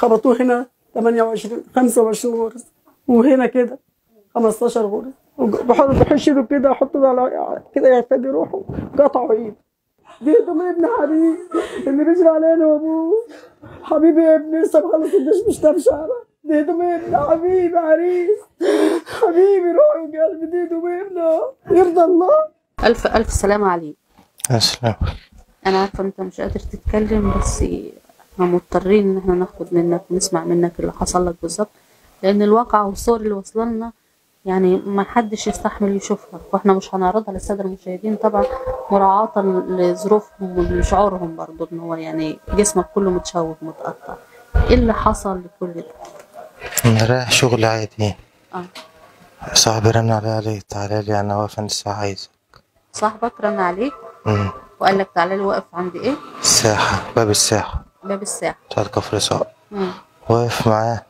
خبطوه هنا 28 25 غرز وهنا كده 15 غرز بحط بحش له كده احطه على كده يعتدي روحه قطعوا ايده دي هدوم ابن حبيبي اللي بيجري علينا وابوه حبيبي يا ابني لسه مخلص الجيش مش تاب شعره دي هدوم ابن حبيبي عريس حبيبي روحي وقلبي دي هدوم ابنه يرضى الله ألف ألف سلامة عليك أسلم أنا عارفة أنت مش قادر تتكلم بس احنا مضطرين إن احنا ناخد منك ونسمع منك اللي حصل لك بالظبط لأن الواقع والصور اللي واصلة لنا يعني ما حدش يستحمل يشوفها واحنا مش هنعرضها للسادة المشاهدين طبعا مراعاة لظروفهم ولشعورهم برضو ان هو يعني جسمك كله متشوه متقطع ايه اللي حصل لكل ده؟ أنا رايح شغل عادي اه صاحبي رن علي قال لي تعالى لي أنا واقف عند الساعة عايزك صاحبك رن عليك أمم، وقال لك تعالى لي واقف عند ايه؟ الساحة باب الساحة باب الساحة بتاع كفر صقر مم. واقف معاه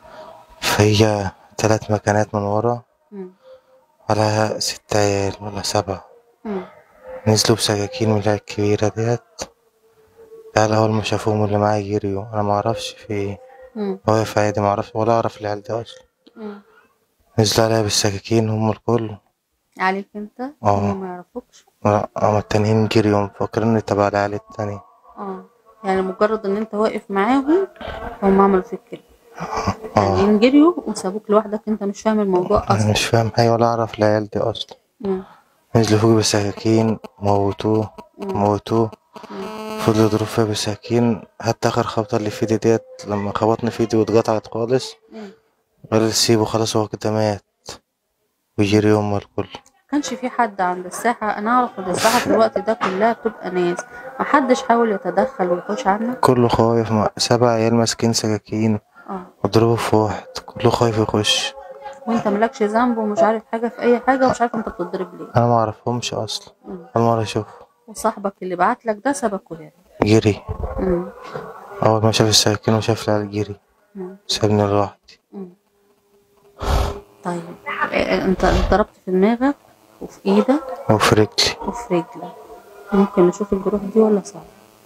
فهي تلات مكانات من ورا مم. على ست عيال ولا سبعة مم. نزلوا بسكاكين من العيال الكبيرة ديت العيال أول ما شافوهم اللي معايا جريوا أنا معرفش في إيه مم. واقف عادي معرفش ولا أعرف العيال دي أصلا مم. نزلوا عليا بالسكاكين هم الكل عليك انت اه. هم ما يعرفوكش أما التانيين جريوا مفكريني تبع العيال التانية اه يعني مجرد ان انت واقف معاهم هم عملوا فيك كده اه يعني جريوا وسابوك لوحدك انت مش فاهم الموضوع أنا اصلا مش فاهم حاجة ولا أعرف العيال دي أصلا مم. نزلوا فوق بالسكاكين موتوه مم. موتوه مم. فضلوا يضربوا فيا بالسكاكين حتى آخر خبطة اللي في ايدي ديت لما خبطني في ايدي واتقطعت خالص مم. قال لي سيبه خلاص هو كده مات ويجري هما الكل كانش في حد عند الساحة أنا أعرف إن الساحة في الوقت ده كلها بتبقى ناس محدش حاول يتدخل ويحوش عنك كله خايف مع سبع عيال ماسكين سكاكين اه وضربوا في واحد كله خايف يخش وأنت ملكش ذنب ومش عارف حاجة في أي حاجة ومش عارف أنت بتضرب ليه أنا ما أعرفهمش أصلا مم. أول مرة أشوفهم وصاحبك اللي بعتلك ده سبك وهرب جري مم. أول ما شاف السكاكين وشاف العيال جري مم. سابني لوحدي مم. طيب إيه، أنت أنت ضربت في دماغك وفي إيدك وفي رجلي وفي رجلك ممكن نشوف الجروح دي ولا صعب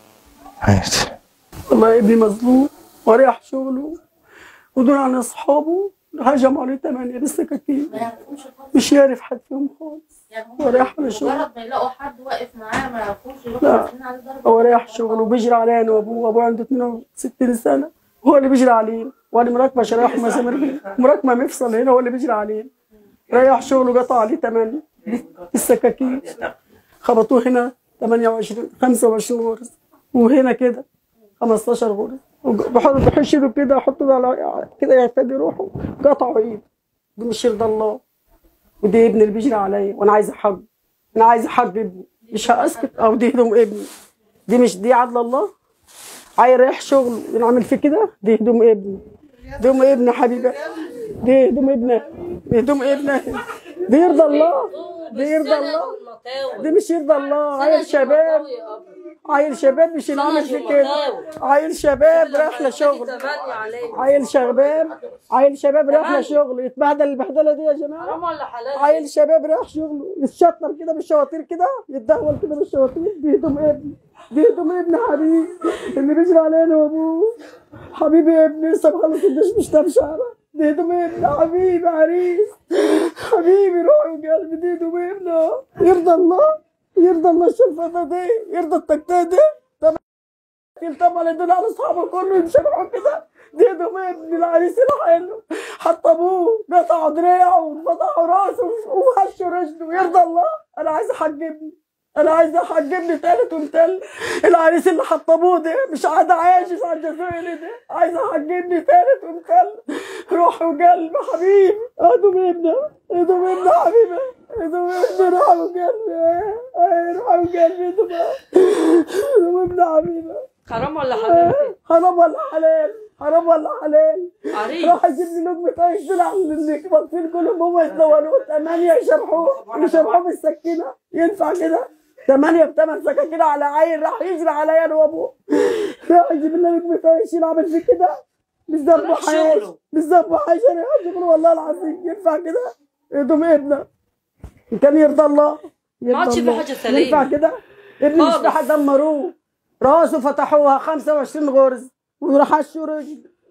عادي والله ابني مظلوم وريح شغله ودول عن اصحابه هجم عليه تمانية بالسكاكين مش يعرف حد فيهم خالص وريح على شغله ما يلاقوا حد واقف معاه ما يعرفوش لا هو رايح شغله وبيجري علينا وابوه وابوه عنده 62 سنه هو اللي بيجري علينا وانا مراكبه شرايح مسامير مراكبه مفصل هنا هو اللي بيجري علينا رايح شغله قطع عليه 8 بالسكاكين خبطوه هنا 28 25 غرز وهنا كده 15 غرز بحط بحش له كده احطه على كده يعتدي روحه قطعوا ايده دي مش يرضى الله ودي ابني اللي بيجري عليا وانا عايزه حق انا عايزه حق ابني مش هاسكت او دي هدوم ابني دي مش دي عدل الله عايز رايح شغل نعمل فيه كده دي هدوم ابني هدوم ابني حبيبي دي هدوم ابنه دي هدوم ابنه دي يرضى الله دي يرضى الله دي مش يرضى الله عيل شباب عيل شباب مش نعمل فيه كده عيل شباب رايح لشغل عيل شباب عيل شباب رايح لشغل يتبهدل البهدله دي يا جماعه عيل شباب رايح شغله يتشطر كده بالشواطير كده يتدهول كده بالشواطير دي هدوم ابني دي هدوم ابني حبيبي اللي بيجري علينا وابوه حبيبي يا ابني لسه مخلص الجيش مش تاب شعره دي هدوم ابني حبيبي عريس حبيبي روحي وقلبي دي هدوم ابنه يرضى الله يرضى الله الشلفة دي يرضى التكتة دي طب طبعا يدل على اصحابه كله ينشرحوا كده دي هدوم ابني العريس الحلو حتى ابوه قطعوا دراعه وفتحوا راسه وهشوا رجله يرضى الله انا عايزه حق ابني انا عايزه حق ابني تالت ومتل العريس اللي حطبوه ده مش قاعد عايش على الجزائر ده عايزه حق ابني تالت ومتل روح وقلب حبيبي هدوم ابني هدوم ابني حبيبي هدوم ابني روح وقلبي روح وقلبي هدوم هدوم ابني حبيبي حرام ولا حلال حرام ولا حلال حرام ولا حلال عريس راح اجيب لي لقمة عيش طلع اللي باصين كلهم هم يتدوروا ثمانية يشرحوه يشرحوه بالسكينة ينفع كده ثمانية بثمان سكاكين على عيل راح يجري عليا انا وابوه راح يجيب لنا لقمة عيش يعمل فيه كده بالذنب راح وحياش شغله. بالذنب وحياش انا شغله والله العظيم ينفع كده هدوم ابنه إن كان يرضى الله يرضى عادش في الله. حاجة سليمة. ينفع كده ابني مش خالص. راح دمروه راسه فتحوها 25 غرز وراح هشوا رجل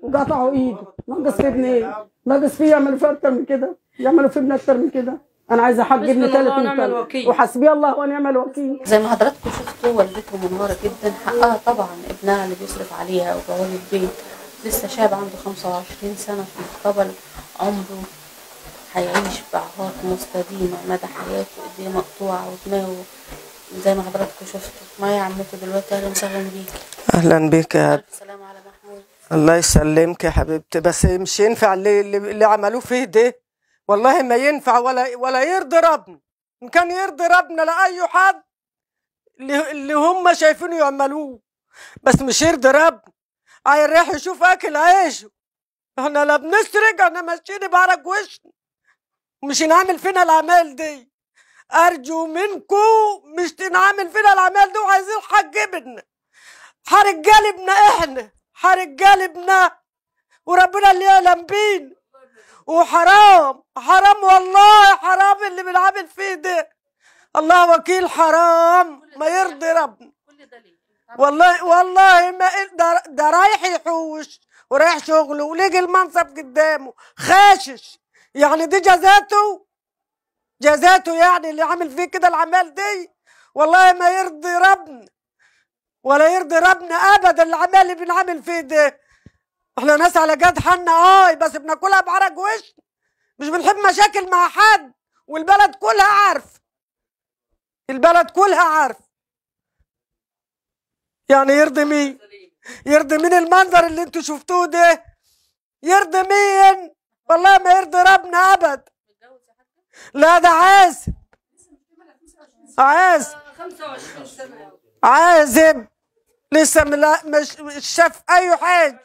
وقطعوا ايده ناقص في ابني ايه ناقص فيه يعملوا فيه اكتر من كده يعملوا في ابني اكتر من كده انا عايزه حق ابني حسبنا الله ثلاث ونعم الوكيل. وحسبي الله ونعم الوكيل زي ما حضراتكم شفتوا والدته منهارة جدا حقها طبعا ابنها اللي بيصرف عليها وبوالي البيت لسه شاب عنده 25 سنة في مقتبل عمره هيعيش بعهات مستديمة مدى حياته ايديه مقطوعة ودماغه زي ما حضراتكم شفتوا معايا عمته دلوقتي اهلا وسهلا بيك اهلا بك يا الف سلامة على محمود الله يسلمك يا حبيبتي بس مش ينفع اللي, اللي اللي عملوه فيه ده والله ما ينفع ولا ولا يرضي ربنا ان كان يرضي ربنا لاي حد اللي, اللي هم شايفينه يعملوه بس مش يرضي ربنا هيروح يشوف اكل عيشه احنا لا بنسرق احنا ماشيين بعرق وشنا مش نعمل فينا الاعمال دي ارجو منكم مش تنعمل فينا الاعمال دي وعايزين حق ابننا حرجالبنا احنا حرجالبنا وربنا اللي يعلم بينا وحرام حرام والله حرام اللي بنعمل فيه ده الله وكيل حرام ما يرضي ربنا كل ده ليه؟ والله والله ما ده, ده رايح يحوش ورايح شغله ولقي المنصب قدامه خاشش يعني دي جزاته جزاته يعني اللي عامل فيه كده العمال دي والله ما يرضي ربنا ولا يرضي ربنا ابدا العمال اللي بنعمل فيه ده احنا ناس على قد حالنا اه بس بناكلها بعرق وش مش بنحب مشاكل مع حد والبلد كلها عارف البلد كلها عارف يعني يرضي مين يرضي مين المنظر اللي انتوا شفتوه ده يرضي مين والله ما يرضي ربنا ابد لا ده عازب عازب 25 سنة يا عازب لسه ملا مش مش شاف اي حاجه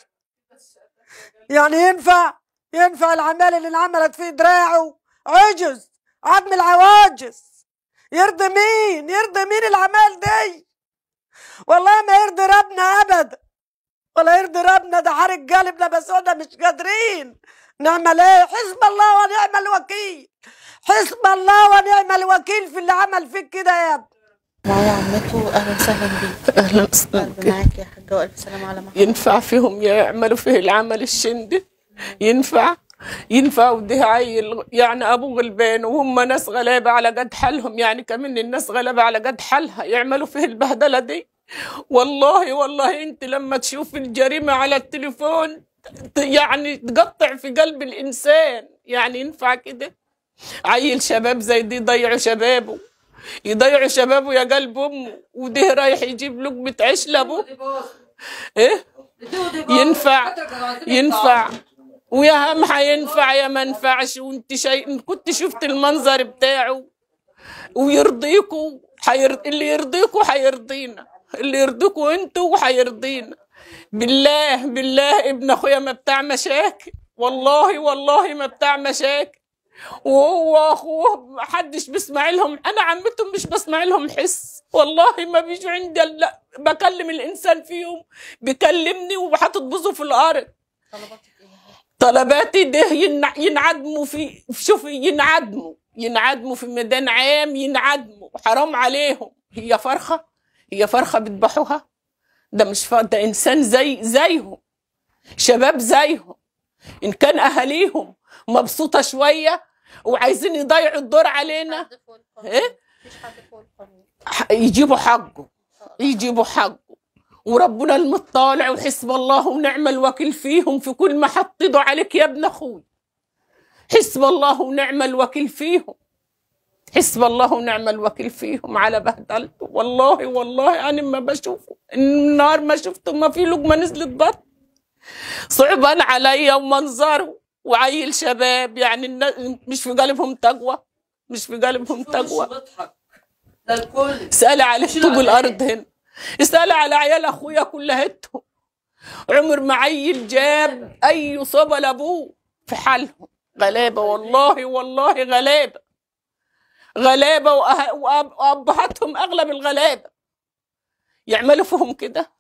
يعني ينفع ينفع العمال اللي انعملت في دراعه عجز عظم العواجز يرضي مين يرضي مين العمال دي والله ما يرضي ربنا ابدا ولا يرضي ربنا ده حرق قلبنا بس احنا مش قادرين نعمل ايه حسب الله ونعم الوكيل حسب الله ونعم الوكيل في اللي عمل فيك كده يا ابني معايا عمته اهلا وسهلا بيك اهلا وسهلا قلب بك. معاك يا حاجة والف سلامة على محمود ينفع فيهم يعملوا فيه العمل الشندي ينفع ينفع وده عيل يعني ابوه غلبان وهم ناس غلابه على قد حالهم يعني كمان الناس غلابه على قد حالها يعملوا فيه البهدله دي والله والله انت لما تشوف الجريمه على التليفون ت- يعني تقطع في قلب الانسان يعني ينفع كده عيل شباب زي دي يضيعوا شبابه يضيعوا شبابه يا قلب امه وده رايح يجيب لقمه عيش لابوه ايه ينفع ينفع ويا هم حينفع يا ما ينفعش وانت شيء كنت شفت المنظر بتاعه ويرضيكوا حير... اللي يرضيكوا حيرضينا اللي يرضيكوا انتوا حيرضينا بالله بالله ابن اخويا ما بتاع مشاكل والله والله ما بتاع مشاكل وهو اخوه محدش بيسمع لهم انا عمتهم مش بسمع لهم حس والله ما بيجوا عندي الا بكلم الانسان فيهم بيكلمني وحاطط بوزه في الارض طلباتي ده ينع- ينعدموا في شوفي ينعدموا ينعدموا في ميدان عام ينعدموا حرام عليهم هي فرخة هي فرخة بيذبحوها ده مش ف... ده إنسان زي زيهم شباب زيهم إن كان أهاليهم مبسوطة شوية وعايزين يضيعوا الدور علينا إيه؟ مفيش حد فوق القانون ح- يجيبوا حقه يجيبوا حقه وربنا المطالع وحسب الله ونعم الوكيل فيهم في كل ما حطدوا عليك يا ابن اخوي حسب الله ونعم الوكيل فيهم حسب الله ونعم الوكيل فيهم على بهدلته والله والله انا ما بشوفه النهار ما شفته ما في لقمه نزلت بط صعبان عليا ومنظره وعيل شباب يعني النا- مش في قلبهم تقوى مش في قلبهم تقوى بضحك ده الكل اسألي على شيل طوب على الأرض هنا اسألي على عيال أخويا كلهتهم عمر ما عيل جاب أي صبا لأبوه في حالهم غلابة والله والله غلابة غلابة وأه- وأب- وأبهاتهم أغلب الغلابة يعملوا فيهم كده